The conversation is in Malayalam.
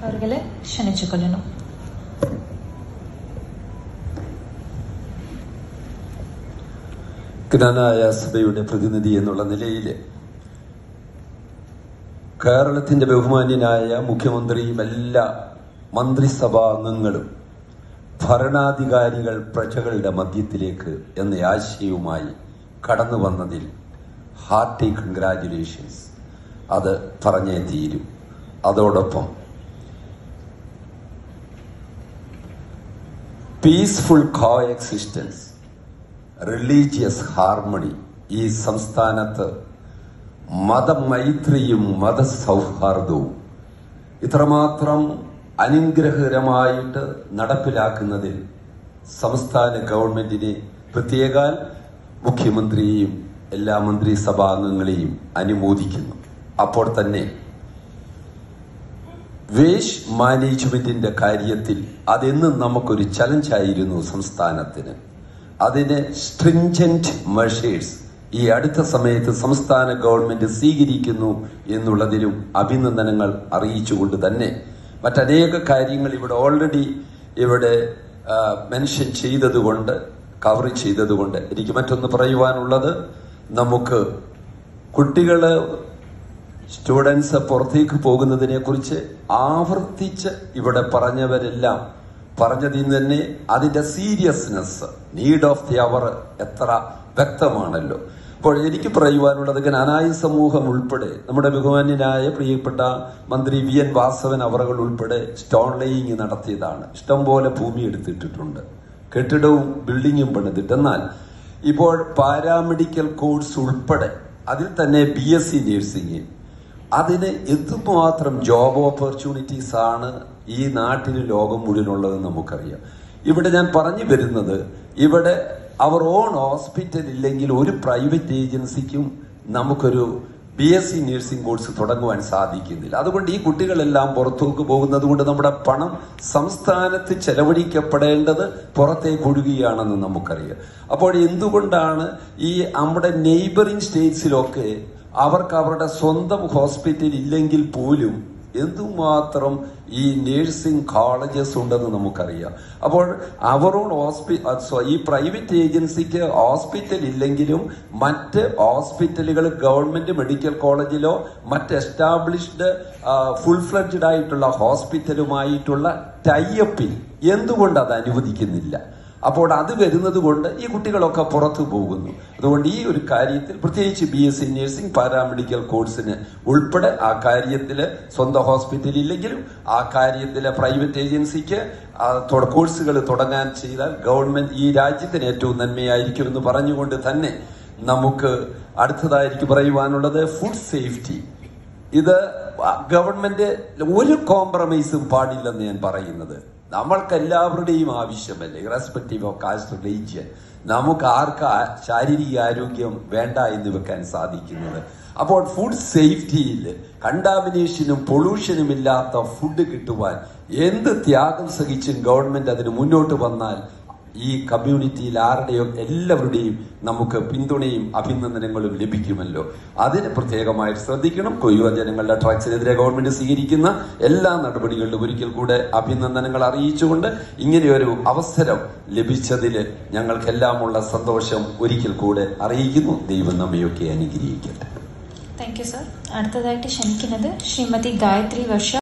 അവരുടെ ക്ഷണിച്ചുകൊള്ളുന്നു ജ്ഞാനായ സഭയുടെ പ്രതിനിധി എന്നുള്ള നിലയിൽ കേരളത്തിന്റെ ബഹുമാന്യനായ മുഖ്യമന്ത്രിയും എല്ലാ മന്ത്രിസഭാ അംഗങ്ങളും ഭരണാധികാരികൾ പ്രജകളുടെ മധ്യത്തിലേക്ക് എന്ന ആശയവുമായി കടന്നു വന്നതിൽ ഹാർട്ടി കൺഗ്രാറ്റുലേഷൻസ് അത് പറഞ്ഞേ തീരും അതോടൊപ്പം peaceful coexistence religious harmony ഈ സംസ്ഥാനത്ത് മതമൈത്രിയും മതസൗഹാർദ്ദവും ഇത്രമാത്രം അനുഗ്രഹകരമായിട്ട് നടപ്പിലാക്കുന്നതിൽ സംസ്ഥാന ഗവൺമെന്റിനെ പ്രത്യേകാൽ മുഖ്യമന്ത്രിയെയും എല്ലാ മന്ത്രിസഭാംഗങ്ങളെയും അനുമോദിക്കുന്നു അപ്പോൾ തന്നെ വേഷ് മാനേജ്മെന്റിന്റെ കാര്യത്തിൽ അതെന്നും നമുക്കൊരു ചലഞ്ചായിരുന്നു സംസ്ഥാനത്തിന് അതിന് സ്ട്രിഞ്ചന്റ് മെഷേഴ്സ് ഈ അടുത്ത സമയത്ത് സംസ്ഥാന ഗവൺമെന്റ് സ്വീകരിക്കുന്നു എന്നുള്ളതിലും അഭിനന്ദനങ്ങൾ അറിയിച്ചുകൊണ്ട് തന്നെ മറ്റനേക കാര്യങ്ങൾ ഇവിടെ ഓൾറെഡി ഇവിടെ മെൻഷൻ ചെയ്തതുകൊണ്ട് കവർ ചെയ്തതുകൊണ്ട് എനിക്ക് മറ്റൊന്ന് പറയുവാനുള്ളത് നമുക്ക് കുട്ടികള് സ്റ്റുഡൻസ് പുറത്തേക്ക് പോകുന്നതിനെ കുറിച്ച് ആവർത്തിച്ച് ഇവിടെ പറഞ്ഞവരെല്ലാം പറഞ്ഞതിൽ നിന്ന് തന്നെ അതിന്റെ seriousness need of the hour എത്ര വ്യക്തമാണല്ലോ അപ്പോൾ എനിക്ക് പറയുവാനുള്ളത് ജ്ഞാനായ സമൂഹം ഉൾപ്പെടെ നമ്മുടെ ബഹുമാന്യനായ പ്രിയപ്പെട്ട മന്ത്രി വി എൻ വാസവൻ അവറുകൾ ഉൾപ്പെടെ സ്റ്റോൺ ലേയിങ് നടത്തിയതാണ് ഇഷ്ടംപോലെ ഭൂമി എടുത്തിട്ടിട്ടുണ്ട് കെട്ടിടവും ബിൽഡിങ്ങും പണിതിട്ട് എന്നാൽ ഇപ്പോൾ പാരാമെഡിക്കൽ കോഴ്സ് ഉൾപ്പെടെ അതിൽ തന്നെ ബി എസ് സി നഴ്സിംഗ് അതിന് എന്തുമാത്രം ജോബ് ഓപ്പർച്യൂണിറ്റീസ് ആണ് ഈ നാട്ടിന് ലോകം മുഴുവനുള്ളതെന്ന് നമുക്കറിയാം ഇവിടെ ഞാൻ പറഞ്ഞു വരുന്നത് ഇവിടെ അവർ ഓൺ ഹോസ്പിറ്റൽ ഇല്ലെങ്കിൽ ഒരു പ്രൈവറ്റ് ഏജൻസിക്കും നമുക്കൊരു B S C nursing course തുടങ്ങുവാൻ സാധിക്കുന്നില്ല അതുകൊണ്ട് ഈ കുട്ടികളെല്ലാം പുറത്തേക്ക് പോകുന്നത് കൊണ്ട് നമ്മുടെ പണം സംസ്ഥാനത്ത് ചെലവഴിക്കപ്പെടേണ്ടത് പുറത്തേക്ക് ഒഴുകുകയാണെന്ന് നമുക്കറിയാം അപ്പോൾ എന്തുകൊണ്ടാണ് ഈ നമ്മുടെ നെയ്ബറിംഗ് സ്റ്റേറ്റ്സിലൊക്കെ അവർക്ക് അവരുടെ സ്വന്തം ഹോസ്പിറ്റൽ ഇല്ലെങ്കിൽ പോലും എന്തുമാത്രം ഈ നഴ്സിംഗ് കോളേജസ് ഉണ്ടെന്ന് നമുക്കറിയാം അപ്പോൾ അവരോട് ഹോസ്പി ഈ പ്രൈവറ്റ് ഏജൻസിക്ക് ഹോസ്പിറ്റൽ ഇല്ലെങ്കിലും മറ്റ് ഹോസ്പിറ്റലുകൾ ഗവൺമെന്റ് മെഡിക്കൽ കോളേജിലോ മറ്റ് എസ്റ്റാബ്ലിഷ്ഡ് ഫുൾ ഫ്ലഡ്ജഡ് ആയിട്ടുള്ള ഹോസ്പിറ്റലുമായിട്ടുള്ള ടൈഅപ്പിൽ എന്തുകൊണ്ട് അത് അനുവദിക്കുന്നില്ല അപ്പോൾ അത് വരുന്നത് കൊണ്ട് ഈ കുട്ടികളൊക്കെ പുറത്തു പോകുന്നു അതുകൊണ്ട് ഈ ഒരു കാര്യത്തിൽ പ്രത്യേകിച്ച് B S C nursing paramedical കോഴ്സിന് ഉൾപ്പെടെ ആ കാര്യത്തിൽ സ്വന്തം ഹോസ്പിറ്റൽ ഇല്ലെങ്കിലും ആ കാര്യത്തിൽ പ്രൈവറ്റ് ഏജൻസിക്ക് കോഴ്സുകൾ തുടങ്ങാൻ ചെയ്താൽ ഗവൺമെന്റ് ഈ രാജ്യത്തിന് ഏറ്റവും നന്മയായിരിക്കും എന്ന് പറഞ്ഞുകൊണ്ട് തന്നെ നമുക്ക് അടുത്തതായിരിക്കും പറയുവാനുള്ളത് ഫുഡ് സേഫ്റ്റി ഇത് ഗവൺമെന്റ് ഒരു കോംപ്രമൈസും പാടില്ലെന്ന് ഞാൻ പറയുന്നത് നമ്മൾക്ക് എല്ലാവരുടെയും ആവശ്യമല്ലേ ഇറസ്പെക്റ്റീവ് ഓഫ് കാസ്റ്റ് റിലീജിയൻ നമുക്ക് ആർക്ക് ശാരീരിക ആരോഗ്യം വേണ്ട എന്ന് വെക്കാൻ സാധിക്കുന്നത് അപ്പോൾ ഫുഡ് സേഫ്റ്റിയിൽ കണ്ടാമിനേഷനും പൊള്യൂഷനും ഇല്ലാത്ത ഫുഡ് കിട്ടുവാൻ എന്ത് ത്യാഗം സഹിച്ചും ഗവൺമെന്റ് അതിന് മുന്നോട്ട് വന്നാൽ ഈ കമ്മ്യൂണിറ്റിയിൽ ആരുടെയും എല്ലാവരുടെയും നമുക്ക് പിന്തുണയും അഭിനന്ദനങ്ങളും ലഭിക്കുമല്ലോ അതിന് പ്രത്യേകമായിട്ട് ശ്രദ്ധിക്കണം യുവജനങ്ങളുടെ ട്രാക്സിനെതിരെ ഗവൺമെന്റ് സ്വീകരിക്കുന്ന എല്ലാ നടപടികളിലും ഒരിക്കൽ കൂടെ അഭിനന്ദനങ്ങൾ അറിയിച്ചുകൊണ്ട് ഇങ്ങനെയൊരു അവസരം ലഭിച്ചതിൽ ഞങ്ങൾക്കെല്ലാമുള്ള സന്തോഷം ഒരിക്കൽ കൂടെ അറിയിക്കുന്നു ദൈവം നമ്മയൊക്കെ അനുഗ്രഹിക്കട്ടെ താങ്ക് യു സർ അടുത്തതായിട്ട് ക്ഷണിക്കുന്നത് ശ്രീമതി ഗായത്രി വർഷ